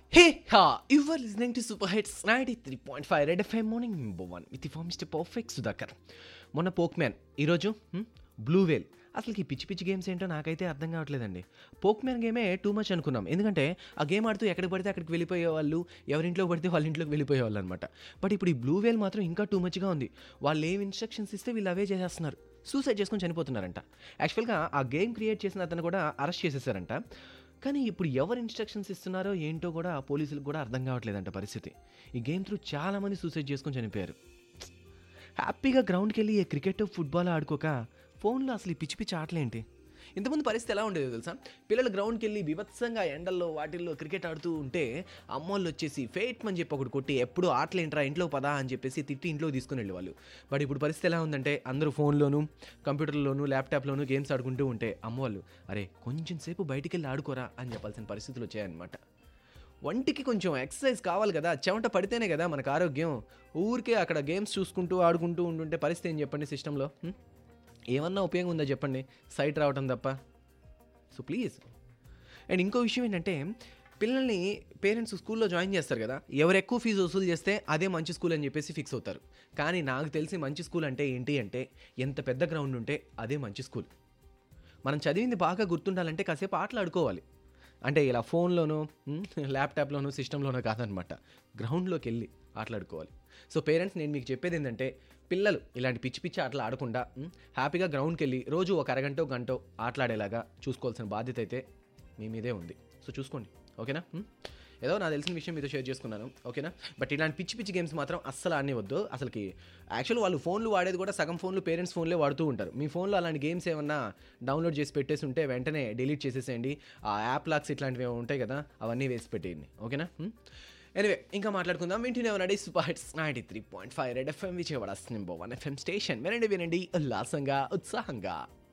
Hey, ha! You are listening to Super Hits 93.5 Red FM Morning Number 1 with the form Mr. Perfect Sudhakar. మొన్న Pokemon ఈరోజు blue whale అసలు ఈ పిచ్చి పిచ్చి games ఏంటో నాకైతే అర్థం కావట్లేదండి పోక్ మ్యాన్ గేమే టూ మచ్ అనుకున్నాం ఎందుకంటే ఆ గేమ్ ఆడుతూ ఎక్కడికి పడితే అక్కడికి వెళ్ళిపోయే వాళ్ళు ఎవరింట్లో పడితే వాళ్ళ ఇంట్లోకి వెళ్ళిపోయే వాళ్ళు అనమాట బట్ ఇప్పుడు ఈ బ్లూ వేల్ మాత్రం ఇంకా టూ మచ్గా ఉంది వాళ్ళు ఏం ఇన్స్ట్రక్షన్స్ ఇస్తే వీళ్ళు అవే చేసేస్తున్నారు సూసైడ్ చేసుకొని చనిపోతున్నారంట యాక్చువల్గా ఆ గేమ్ క్రియేట్ చేసిన అతను కూడా అరెస్ట్ చేసేసారంట కానీ ఇప్పుడు ఎవరు ఇన్స్ట్రక్షన్స్ ఇస్తున్నారో ఏంటో కూడా పోలీసులకు కూడా అర్థం కావట్లేదంట పరిస్థితి ఈ గేమ్ త్రూ చాలామంది సూసైడ్ చేసుకొని చనిపోయారు హ్యాపీగా గ్రౌండ్కి వెళ్ళి ఏ క్రికెట్ ఫుట్బాల్ ఆడుకోక ఫోన్లో అసలు ఈ పిచ్చి పిచ్చి ఆటలేంటి ఇంతకుముందు పరిస్థితి ఎలా ఉండేదో తెలుసా పిల్లలు గ్రౌండ్కి వెళ్ళి బీభత్సంగా ఎండల్లో వాటిల్లో క్రికెట్ ఆడుతూ ఉంటే అమ్మోళ్ళు వచ్చేసి ఫేట్ అని చెప్పి ఒకటి కొట్టి ఎప్పుడు ఆటలేంట్రా ఇంట్లో పదా అని చెప్పేసి తిట్టి ఇంట్లో తీసుకుని వెళ్ళేవాళ్ళు బట్ ఇప్పుడు పరిస్థితి ఎలా ఉందంటే అందరూ ఫోన్లోను కంప్యూటర్లోను ల్యాప్టాప్లోను గేమ్స్ ఆడుకుంటూ ఉంటే అమ్మవాళ్ళు అరే కొంచెం సేపు బయటికి వెళ్ళి ఆడుకోరా అని చెప్పాల్సిన పరిస్థితులు వచ్చాయన్నమాట వంటికి కొంచెం ఎక్సర్సైజ్ కావాలి కదా చెమట పడితేనే కదా మనకు ఆరోగ్యం ఊరికే అక్కడ గేమ్స్ చూసుకుంటూ ఆడుకుంటూ ఉంటుంటే పరిస్థితి ఏం చెప్పండి సిస్టంలో హ్మ్? ఏమన్నా ఉపయోగం ఉందా చెప్పండి సైట్ రావటం తప్ప సో ప్లీజ్ అండ్ ఇంకో విషయం ఏంటంటే పిల్లల్ని పేరెంట్స్ స్కూల్లో జాయిన్ చేస్తారు కదా ఎవరు ఎక్కువ ఫీజు వసూలు చేస్తే అదే మంచి స్కూల్ అని చెప్పేసి ఫిక్స్ అవుతారు కానీ నాకు తెలిసి మంచి స్కూల్ అంటే ఏంటి అంటే ఎంత పెద్ద గ్రౌండ్ ఉంటే అదే మంచి స్కూల్ మనం చదివింది బాగా గుర్తుండాలంటే కాసేపు ఆటలు ఆడుకోవాలి అంటే ఇలా ఫోన్లోనూ మ్, ల్యాప్టాప్లోనూ సిస్టంలోనూ కాదనమాట గ్రౌండ్లోకి వెళ్ళి ఆటలాడుకోవాలి సో పేరెంట్స్ నేను మీకు చెప్పేది ఏంటంటే పిల్లలు ఇలాంటి పిచ్చి పిచ్చి ఆటలు ఆడకుండా మ్, హ్యాపీగా గ్రౌండ్కి వెళ్ళి రోజు ఒక అరగంట గంట ఆటలాడేలాగా చూసుకోవాల్సిన బాధ్యత అయితే మీ మీదే ఉంది సో చూసుకోండి ఓకేనా మ్? ఏదో నాకు తెలిసిన విషయం మీతో షేర్ చేసుకున్నాను ఓకేనా బట్ ఇలాంటి పిచ్చి పిచ్చి గేమ్స్ మాత్రం అస్సలు ఆడనివద్దు అసలుకి యాక్చువల్ వాళ్ళు ఫోన్లు వాడేది కూడా సగం ఫోన్లు పేరెంట్స్ ఫోన్లే వాడుతూ ఉంటారు మీ ఫోన్లో అలాంటి గేమ్స్ ఏమన్నా డౌన్లోడ్ చేసి పెట్టేసి ఉంటే వెంటనే డిలీట్ చేసేసేయండి ఆ యాప్ లాక్స్ ఇట్లాంటివి ఏమో ఉంటాయి కదా అవన్నీ వేసి పెట్టేయండి ఓకేనా ఎనివే ఇంకా మాట్లాడుకుందాం వింటూనే ఉన్నాడు super hits ninety three point five Red FM Vijayawada number one FM station వినండి వినండి ఉల్లాసంగా ఉత్సాహంగా